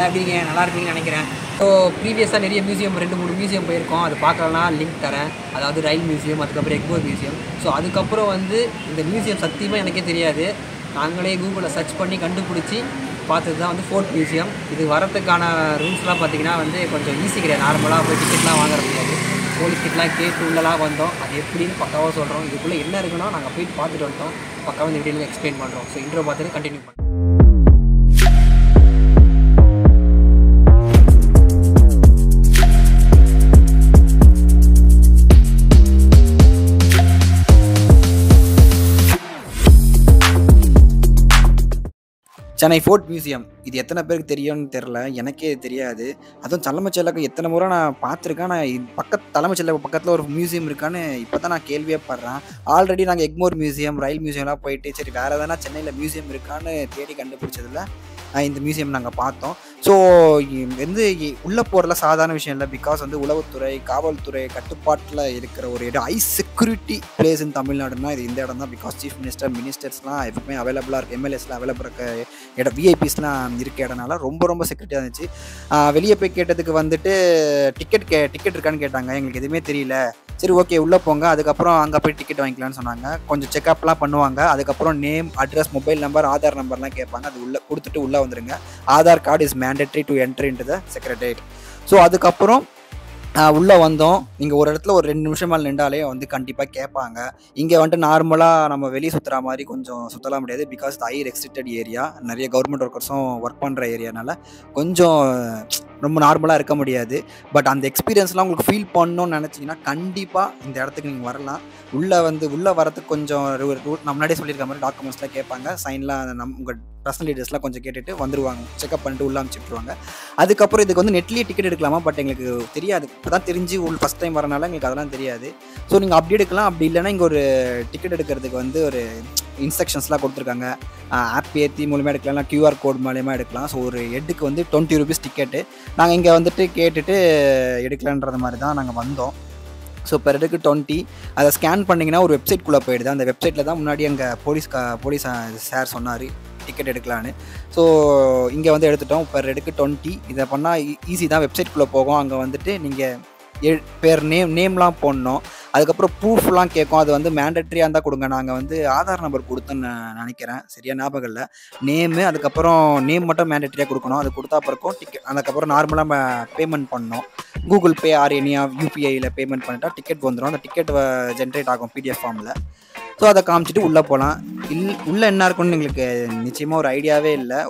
இருக்கீங்க நல்லா இருக்கீங்கன்னு நினைக்கிறேன் ஸோ ப்ரீவியஸாக நிறைய மியூசியம் ரெண்டு மூணு மியூசியம் போயிருக்கோம் அது பார்க்கலனா லிங்க் தரேன் அதாவது ரயில் மியூசியம் அதுக்கப்புறம் எக்மோர் மியூசியம் ஸோ அதுக்கப்புறம் வந்து இந்த மியூசியம் சத்தியமாக எனக்கே தெரியாது நாங்களே கூகுளில் சர்ச் பண்ணி கண்டுபிடிச்சி பார்த்தது தான் வந்து ஃபோர்ட் மியூசியம் இது வரதுக்கான ரூல்ஸ்லாம் பார்த்தீங்கன்னா வந்து கொஞ்சம் ஈஸி கிடையாது நார்மலாக போய் டிக்கெட்லாம் வாங்குற முடியாது போலீஸ் கிட்டலாம் கேட்டு உள்ளலாம் வந்தோம் அது எப்படின்னு பக்காவாக சொல்கிறோம் இதுக்குள்ளே என்ன இருக்குன்னா நாங்கள் போயிட்டு பார்த்துட்டு வந்துட்டோம் பக்காவாக இந்த வீடியோவில் எக்ஸ்பிளைன் பண்ணுறோம் ஸோ இன்ட்ரோ பார்த்துட்டு கண்டினியூ பண்ணுறோம் சென்னை ஃபோர்ட் மியூசியம் இது எத்தனை பேருக்கு தெரியும்னு தெரில எனக்கே தெரியாது அதுவும் தலைமைச்செயலகம் எத்தனை முறை நான் பார்த்துருக்கேன் நான் இது பக்கத்து தலைமைச்செயலகம் பக்கத்தில் ஒரு மியூசியம் இருக்கான்னு இப்போ தான் நான் கேள்வியே படுறேன் ஆல்ரெடி நாங்கள் எக்மோர் மியூசியம் ரயில் மியூசியம்லாம் போயிட்டு சரி வேறு எதனா சென்னையில் மியூசியம் இருக்கான்னு தேடி கண்டுபிடிச்சதில் ஆஹ் இந்த மியூசியம் நாங்கள் பார்த்தோம் ஸோ வந்து உள்ளே போகிறதுல சாதாரண விஷயம் இல்லை பிகாஸ் வந்து உளவுத்துறை காவல்துறை கட்டுப்பாட்டில் இருக்கிற ஒரு இடம் ஹை செக்யூரிட்டி பிளேஸ் இன் தமிழ்நாடுனா இது இந்த இடம் தான் பிகாஸ் சீஃப் மினிஸ்டர் மினிஸ்டர்ஸ்லாம் எப்பவுமே அவைலபிளாக இருக்குது எம்எல்ஏஸ்லாம் அவைலபிள் இருக்க இடம் விஐபிஸ்லாம் இருக்க இடனால ரொம்ப ரொம்ப செக்யூரிட்டியாக இருந்துச்சு ஆஹ் வெளியே போய் கேட்டதுக்கு வந்துட்டு டிக்கெட் கே டிக்கெட் இருக்கான்னு கேட்டாங்க எங்களுக்கு எதுவுமே தெரியல சரி ஓகே உள்ளே போங்க அதுக்கப்புறம் அங்கே போய் டிக்கெட் வாங்கிக்கலாம்னு சொன்னாங்க கொஞ்சம் செக்அப்லாம் பண்ணுவாங்க அதுக்கப்புறம் name address mobile number Aadhaar நம்பர்லாம் கேட்பாங்க அது உள்ளே கொடுத்துட்டு உள்ளே வந்துருங்க Aadhaar card is mandatory to entry into the secretariat so அதுக்கப்புறம் உள்ளே வந்தோம் நீங்கள் ஒரு இடத்துல ஒரு ரெண்டு நிமிஷம் மேலே நின்றாலே வந்து கண்டிப்பாக கேட்பாங்க இங்கே வந்துட்டு நார்மலாக நம்ம வெளியே சுற்றுற மாதிரி கொஞ்சம் சுற்றலாம் முடியாது பிகாஸ் ஹை ரெஸ்ட்ரிக்டட் ஏரியா நிறைய கவர்மெண்ட் ஒர்க்கர்ஸும் ஒர்க் பண்ணுற ஏரியானால கொஞ்சம் ரொம்ப நார்மலாக இருக்க முடியாது பட் அந்த எக்ஸ்பீரியன்ஸ்லாம் உங்களுக்கு ஃபீல் பண்ணணும்னு நினச்சிங்கன்னா கண்டிப்பாக இந்த இடத்துக்கு நீங்கள் வரலாம் உள்ளே வந்து உள்ளே வரதுக்கு கொஞ்சம் ரூல் நான் முன்னாடியே சொல்லியிருக்க மாதிரி டாக்குமெண்ட்ஸ்லாம் கேட்பாங்க சைன்லாம் நம் உங்கள் பர்சனல் டீட்டெயில்ஸ்லாம் கொஞ்சம் கேட்டுட்டு வந்துருவாங்க செக்அப் பண்ணிட்டு உள்ள அனுப்பிச்சிட்ருவாங்க அதுக்கப்புறம் இதுக்கு வந்து நெட்லேயே டிக்கெட் எடுக்கலாமா பட் எங்களுக்கு தெரியாது இப்போ தான் தெரிஞ்சு உள் ஃபஸ்ட் டைம் வரனால எங்களுக்கு அதெல்லாம் தெரியாது ஸோ நீங்கள் அப்படி எடுக்கலாம் அப்படி இல்லைன்னா இங்கே ஒரு டிக்கெட் எடுக்கிறதுக்கு வந்து ஒரு இன்ஸ்ட்ரக்ஷன்ஸ்லாம் கொடுத்துருக்காங்க ஆப் ஏற்றி மூலியமாக எடுக்கலாம் கியூஆர் கோட் மூலியமாக எடுக்கலாம் ஸோ ஒரு ஹெட்டுக்கு வந்து டுவெண்ட்டி ருபீஸ் டிக்கெட்டு நாங்கள் இங்கே வந்துட்டு கேட்டுட்டு எடுக்கலான்றது மாதிரி தான் நாங்கள் வந்தோம் ஸோ பெர் ஹெட்டுக்கு டுவெண்ட்டி அதை ஸ்கேன் பண்ணிங்கன்னா ஒரு வெப்சைட்குள்ளே போயிடுது அந்த வெப்சைட்டில் தான் முன்னாடி அங்கே போலீஸ் கா போலீஸ் சார் சொன்னார் டிக்கெட் எடுக்கலான்னு ஸோ இங்கே வந்து எடுத்துட்டோம் பெர் ஹெட்டுக்கு டுவெண்ட்டி இதை பண்ணால் ஈஸி தான் வெப்சைட்குள்ளே போகும் அங்கே வந்துட்டு நீங்கள் எ பேர் நேம் நேம்லாம் போடணும் அதுக்கப்புறம் ப்ரூஃப்லாம் கேட்கும் அது வந்து மேண்டட்ரியாக இருந்தால் கொடுங்க நாங்கள் வந்து ஆதார் நம்பர் கொடுத்தேன்னு நான் நினைக்கிறேன் சரியா ஞாபகம் இல்லை நேமு அதுக்கப்புறம் நேம் மட்டும் மேண்டட்ரியாக கொடுக்கணும் அது கொடுத்தா பிறக்கும் டிக்கெட் அதுக்கப்புறம் நார்மலாக பேமெண்ட் பண்ணணும் கூகுள் பே ஆர் எனியா யூபிஐயில் பேமெண்ட் பண்ணிட்டா டிக்கெட் வந்துடும் அந்த டிக்கெட் ஜென்ரேட் ஆகும் பிடிஎஃப் ஃபார்மில் ஸோ அதை காமிச்சிட்டு உள்ளே போகலாம் இல் உள்ளே என்ன இருக்குன்னு எங்களுக்கு நிச்சயமாக ஒரு ஐடியாவே இல்லை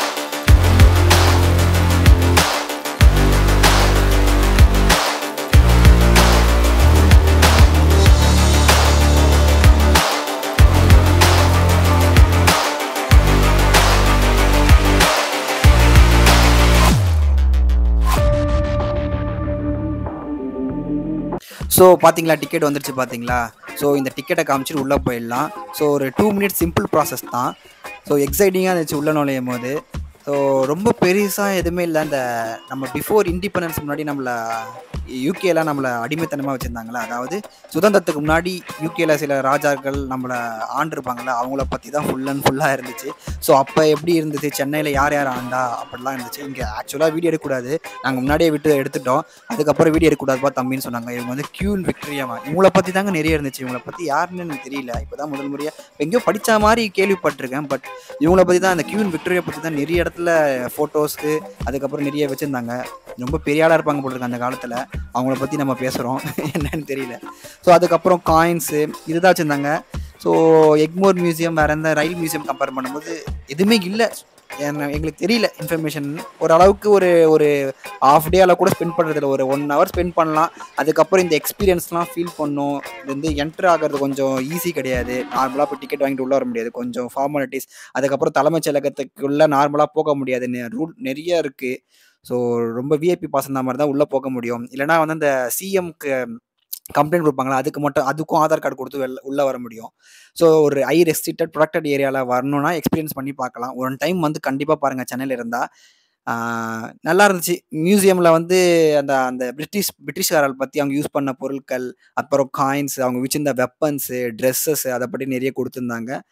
ஸோ பார்த்தீங்களா டிக்கெட் வந்துருச்சு பார்த்தீங்களா ஸோ இந்த டிக்கெட்டை காமிச்சிட்டு உள்ளே போயிடலாம் ஸோ ஒரு டூ மினிட்ஸ் சிம்பிள் ப்ராசஸ் தான் ஸோ எக்ஸைட்டிங்காக இருந்துச்சு உள்ளே நுழையும் போது ஸோ ரொம்ப பெருசாக எதுவுமே இல்லை இந்த நம்ம பிஃபோர் இண்டிபெண்டன்ஸ் முன்னாடி நம்மளை யூகேலாம் நம்மளை அடிமைத்தனமாக வச்சுருந்தாங்களே அதாவது சுதந்திரத்துக்கு முன்னாடி யூகேல சில ராஜாக்கள் நம்மளை ஆண்டிருப்பாங்களே அவங்கள பற்றி தான் ஃபுல் அண்ட் ஃபுல்லாக இருந்துச்சு ஸோ அப்போ எப்படி இருந்துச்சு சென்னையில் யார் யார் ஆண்டா அப்படிலாம் இருந்துச்சு இங்கே ஆக்சுவலாக வீடியோ எடுக்கக்கூடாது நாங்கள் முன்னாடியே விட்டு எடுத்துட்டோம் அதுக்கப்புறம் வீடியோ எடுக்கக்கூடாதுப்பா தம்பின்னு சொன்னாங்க இவங்க வந்து கியூன் விக்டரியாமா இவங்கள பற்றி தாங்க நிறைய இருந்துச்சு இவங்கள பற்றி யாருன்னு எனக்கு தெரியல இப்போ தான் முதல் முறையாக எங்கேயோ படித்த மாதிரி கேள்விப்பட்டிருக்கேன் பட் இவங்கள பற்றி தான் அந்த கியூன் விக்டோரியா பற்றி தான் நிறைய இடத்துல ஃபோட்டோஸ்க்கு அதுக்கப்புறம் நிறைய வச்சுருந்தாங்க ரொம்ப பெரிய ஆளாக இருப்பாங்க போட்டிருக்கு அந்த காலத்தில் அவங்கள பற்றி நம்ம பேசுகிறோம் என்னன்னு தெரியல ஸோ அதுக்கப்புறம் காயின்ஸு இதுதான் வச்சுருந்தாங்க ஸோ எக்மோர் மியூசியம் வேறு எந்த ரயில் மியூசியம் கம்பேர் பண்ணும்போது எதுவுமே இல்லை என்ன- எங்களுக்கு தெரியல இன்ஃபர்மேஷன் ஓரளவுக்கு ஒரு ஒரு ஆஃப் டே அளவு கூட ஸ்பெண்ட் பண்ணுறதில்ல ஒரு ஒன் ஹவர் ஸ்பெண்ட் பண்ணலாம் அதுக்கப்புறம் இந்த எக்ஸ்பீரியன்ஸ்லாம் ஃபீல் பண்ணும் இது வந்து என்ட்ரு ஆகிறது கொஞ்சம் ஈஸி கிடையாது நார்மலாக போய் டிக்கெட் வாங்கிட்டு உள்ளே வர முடியாது கொஞ்சம் ஃபார்மாலிட்டிஸ் அதுக்கப்புறம் தலைமைச் செயலகத்துக்குள்ளே நார்மலாக போக முடியாது ரூல் நிறைய இருக்குது ஸோ ரொம்ப விஐபி பாஸ் அந்த மாதிரி தான் உள்ளே போக முடியும் இல்லைனா வந்து அந்த சிஎம்க்கு கம்ப்ளைண்ட் கொடுப்பாங்களா அதுக்கு மட்டும் அதுக்கும் ஆதார் கார்டு கொடுத்து வெளில உள்ளே வர முடியும் ஸோ ஒரு ஐ ரெஸ்ட்ரிக்டட் ப்ரொடக்டட் ஏரியாவில் வரணும்னா எக்ஸ்பீரியன்ஸ் பண்ணி பார்க்கலாம் ஒரு டைம் வந்து கண்டிப்பாக பாருங்கள் சென்னையில் இருந்தால் நல்லா இருந்துச்சு மியூசியமில் வந்து அந்த அந்த பிரிட்டிஷ் பிரிட்டிஷ்காரர்கள் பற்றி அவங்க யூஸ் பண்ண பொருட்கள் அப்புறம் காயின்ஸ் அவங்க வச்சிருந்த வெப்பன்ஸு ட்ரெஸ்ஸஸ் அதை பற்றி நிறைய கொடுத்துருந்தாங்க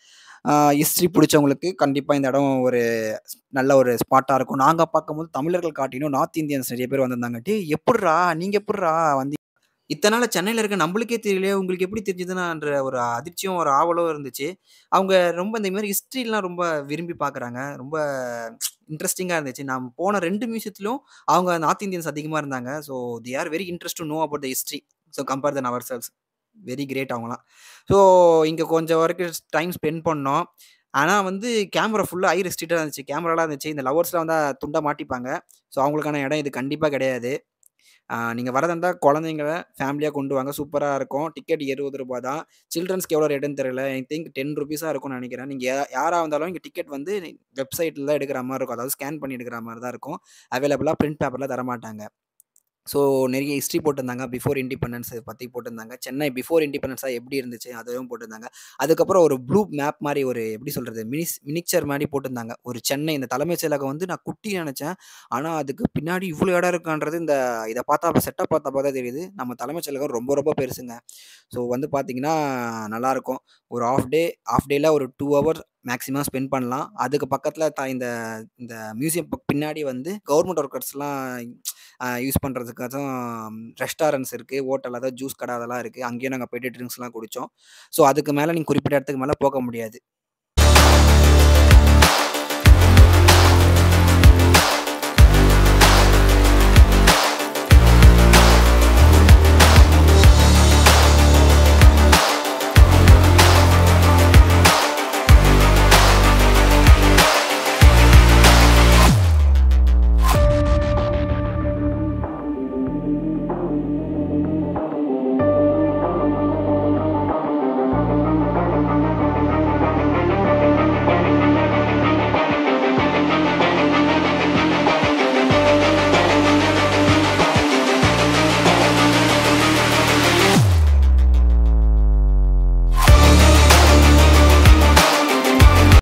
ஹிஸ்ட்ரி பிடிச்சவங்களுக்கு கண்டிப்பாக இந்த இடம் ஒரு நல்ல ஒரு ஸ்பாட்டாக இருக்கும் நாங்கள் பார்க்கும்போது தமிழர்கள் காட்டிலும் நார்த் இந்தியன்ஸ் நிறைய பேர் வந்திருந்தாங்க டே எப்படிரா நீங்கள் எப்படிரா வந்து இத்தனை நாள் சென்னையில் இருக்க நம்மளுக்கே தெரியலையே உங்களுக்கு எப்படி தெரிஞ்சதுன்னான்ற ஒரு அதிர்ச்சியும் ஒரு ஆவலும் இருந்துச்சு அவங்க ரொம்ப இந்த மாதிரி ஹிஸ்ட்ரிலாம் ரொம்ப விரும்பி பார்க்குறாங்க ரொம்ப இன்ட்ரெஸ்டிங்காக இருந்துச்சு நான் போன ரெண்டு மியூசியத்துலையும் அவங்க நார்த் இந்தியன்ஸ் அதிகமாக இருந்தாங்க so they are very interest to know about the history so compare than ourselves very great அவங்களாம் ஸோ இங்கே கொஞ்சம் வரைக்கும் டைம் ஸ்பெண்ட் பண்ணோம் ஆனால் வந்து கேமரா ஃபுல்லாக ஐ ரெஸ்ட்ரிக்டாக இருந்துச்சு கேமராலாம் இருந்துச்சு இந்த லவர்ஸ்லாம் வந்து துண்டா மாட்டிப்பாங்க ஸோ அவங்களுக்கான இடம் இது கண்டிப்பாக கிடையாது நீங்கள் வரதா இருந்தால் குழந்தைங்கள ஃபேமிலியாக கொண்டு வாங்க சூப்பராக இருக்கும் டிக்கெட் இருபது ரூபா தான் சில்ட்ரன்ஸ்க்கு எவ்வளோ ரேட்டுன்னு தெரியல ஐ திங்க் டென் ருபீஸாக இருக்கும்னு நினைக்கிறேன் நீங்கள் யாராக இருந்தாலும் இங்கே டிக்கெட் வந்து வெப்சைட்டில் தான் எடுக்கிற மாதிரி இருக்கும் அதாவது ஸ்கேன் பண்ணி எடுக்கிற மாதிரி தான் இருக்கும் அவைலபிளாக பிரிண்ட் பேப்பரில் தரமாட்டாங்க ஸோ நிறைய ஹிஸ்ட்ரி போட்டிருந்தாங்க பிஃபோர் இண்டிபெண்டன்ஸ் பற்றி போட்டிருந்தாங்க சென்னை பிஃபோர் இண்டிபெண்டன்ஸாக எப்படி இருந்துச்சு அதுவும் போட்டிருந்தாங்க அதுக்கப்புறம் ஒரு ப்ளூ மேப் மாதிரி ஒரு எப்படி சொல்கிறது மினிஸ் மினிக்சர் மாதிரி போட்டிருந்தாங்க ஒரு சென்னை இந்த தலைமைச் செயலகம் வந்து நான் குட்டி நினச்சேன் ஆனால் அதுக்கு பின்னாடி இவ்வளோ இடம் இருக்கான்றது இந்த இதை பார்த்தா செட்டப் பார்த்தா பார்த்தா தெரியுது நம்ம தலைமைச் செயலகம் ரொம்ப ரொம்ப பெருசுங்க ஸோ வந்து பார்த்தீங்கன்னா நல்லாயிருக்கும் ஒரு ஆஃப் டே ஆஃப் டேயில் ஒரு டூ ஹவர் மேக்ஸிமம் ஸ்பெண்ட் பண்ணலாம் அதுக்கு பக்கத்தில் த இந்த இந்த மியூசியம் பின்னாடி வந்து கவர்மெண்ட் ஒர்க்கர்ஸ்லாம் யூஸ் பண்ணுறதுக்காச்சும் ரெஸ்டாரண்ட்ஸ் இருக்குது ஹோட்டல் அதாவது ஜூஸ் கடை அதெல்லாம் இருக்குது அங்கேயும் நாங்கள் போய்ட்டு ட்ரிங்க்ஸ்லாம் குடித்தோம் ஸோ அதுக்கு மேலே நீங்கள் குறிப்பிட்ட இடத்துக்கு மேலே போக முடியாது